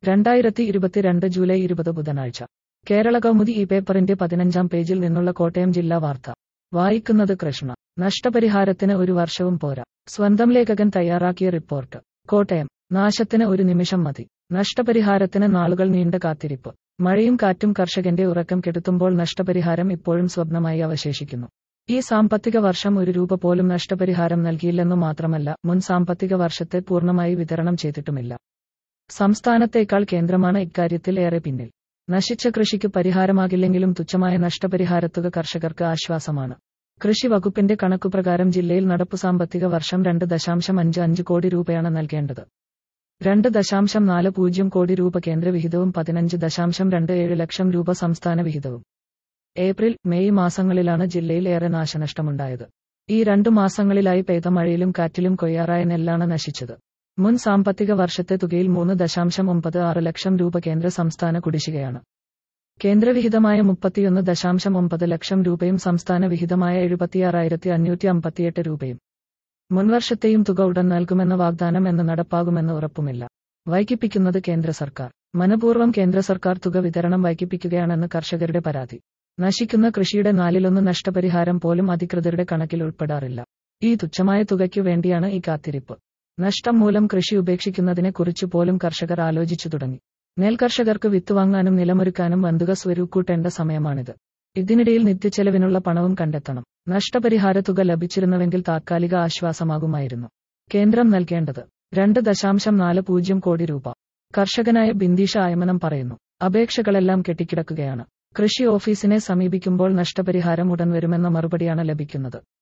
രണ്ടായിരത്തി ഇരുപത്തിരണ്ട് ജൂലൈ ഇരുപത് ബുധനാഴ്ച കേരള കൗമുദി ഈ പേപ്പറിന്റെ പതിനഞ്ചാം പേജിൽ നിന്നുള്ള കോട്ടയം ജില്ലാ വാർത്ത വായിക്കുന്നത് കൃഷ്ണ നഷ്ടപരിഹാരത്തിന് ഒരു വർഷവും പോരാ സ്വന്തം ലേഖകൻ തയ്യാറാക്കിയ റിപ്പോർട്ട് കോട്ടയം നാശത്തിന് ഒരു നിമിഷം മതി നഷ്ടപരിഹാരത്തിന് നാളുകൾ നീണ്ട കാത്തിരിപ്പ് മഴയും കാറ്റും കർഷകന്റെ ഉറക്കം കെടുത്തുമ്പോൾ നഷ്ടപരിഹാരം ഇപ്പോഴും സ്വപ്നമായി അവശേഷിക്കുന്നു ഈ സാമ്പത്തിക വർഷം ഒരു രൂപ പോലും നഷ്ടപരിഹാരം നൽകിയില്ലെന്നു മാത്രമല്ല മുൻ സാമ്പത്തിക വർഷത്തെ പൂർണ്ണമായി വിതരണം ചെയ്തിട്ടുമില്ല സംസ്ഥാനത്തേക്കാൾ കേന്ദ്രമാണ് ഇക്കാര്യത്തിൽ ഏറെ പിന്നിൽ നശിച്ച കൃഷിക്ക് പരിഹാരമാകില്ലെങ്കിലും തുച്ഛമായ നഷ്ടപരിഹാരത്തുക കർഷകർക്ക് ആശ്വാസമാണ് കൃഷി വകുപ്പിന്റെ കണക്കുപ്രകാരം ജില്ലയിൽ നടപ്പു സാമ്പത്തിക വർഷം രണ്ട് ദശാംശം അഞ്ച് അഞ്ച് കോടി രൂപയാണ് നൽകേണ്ടത് രണ്ട് ദശാംശം നാല് പൂജ്യം കോടി രൂപ കേന്ദ്ര വിഹിതവും പതിനഞ്ച് ദശാംശം രണ്ട് ഏഴ് ലക്ഷം രൂപ സംസ്ഥാന വിഹിതവും ഏപ്രിൽ മെയ് മാസങ്ങളിലാണ് ജില്ലയിൽ ഏറെ നാശനഷ്ടമുണ്ടായത് ഈ രണ്ടു മാസങ്ങളിലായി പെയ്ത മഴയിലും കാറ്റിലും കൊയ്യാറായ നെല്ലാണ് നശിച്ചത് മുൻ സാമ്പത്തിക വർഷത്തെ തുകയിൽ മൂന്ന് ദശാംശം ഒമ്പത് ആറ് ലക്ഷം രൂപ കേന്ദ്ര സംസ്ഥാന കുടിശ്ശികയാണ് കേന്ദ്രവിഹിതമായ മുപ്പത്തിയൊന്ന് ദശാംശം ഒമ്പത് ലക്ഷം രൂപയും സംസ്ഥാന വിഹിതമായ എഴുപത്തിയാറായിരത്തി അഞ്ഞൂറ്റി അമ്പത്തിയെട്ട് രൂപയും മുൻവർഷത്തെയും തുക ഉടൻ നൽകുമെന്ന വാഗ്ദാനം എന്ന് നടപ്പാകുമെന്ന് ഉറപ്പുമില്ല വൈകിപ്പിക്കുന്നത് കേന്ദ്ര സർക്കാർ മനപൂർവ്വം കേന്ദ്ര സർക്കാർ തുക വിതരണം വൈകിപ്പിക്കുകയാണെന്ന് കർഷകരുടെ പരാതി നശിക്കുന്ന കൃഷിയുടെ നാലിലൊന്ന് നഷ്ടപരിഹാരം പോലും അധികൃതരുടെ കണക്കിൽ ഉൾപ്പെടാറില്ല ഈ തുച്ഛമായ തുകയ്ക്കു വേണ്ടിയാണ് ഈ കാത്തിരിപ്പ് നഷ്ടം മൂലം കൃഷി ഉപേക്ഷിക്കുന്നതിനെ കുറിച്ച് പോലും കർഷകർ ആലോചിച്ചു തുടങ്ങി നെൽകർഷകർക്ക് വിത്ത് വാങ്ങാനും നിലമൊരുക്കാനും വന്തുക സ്വരൂക്കൂട്ടേണ്ട സമയമാണിത് ഇതിനിടയിൽ നിത്യച്ചെലവിനുള്ള പണവും കണ്ടെത്തണം നഷ്ടപരിഹാര തുക ലഭിച്ചിരുന്നുവെങ്കിൽ താത്കാലിക ആശ്വാസമാകുമായിരുന്നു കേന്ദ്രം നൽകേണ്ടത് രണ്ട് ദശാംശം നാല് പൂജ്യം കോടി രൂപ കർഷകനായ ബിന്ദീഷ ആയമനം പറയുന്നു അപേക്ഷകളെല്ലാം കെട്ടിക്കിടക്കുകയാണ് കൃഷി ഓഫീസിനെ സമീപിക്കുമ്പോൾ നഷ്ടപരിഹാരം ഉടൻ വരുമെന്ന മറുപടിയാണ് ലഭിക്കുന്നത്